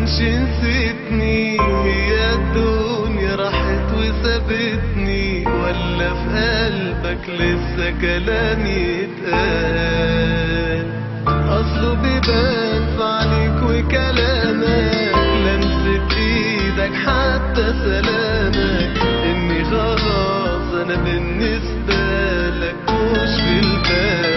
تكونش نسيتني هي الدنيا راحت وسابتني ولا في قلبك لسه كلام يتقال اصله بيبان في عليك وكلامك لمسة ايدك حتى سلامك اني خلاص انا بالنسبة لك مش في البال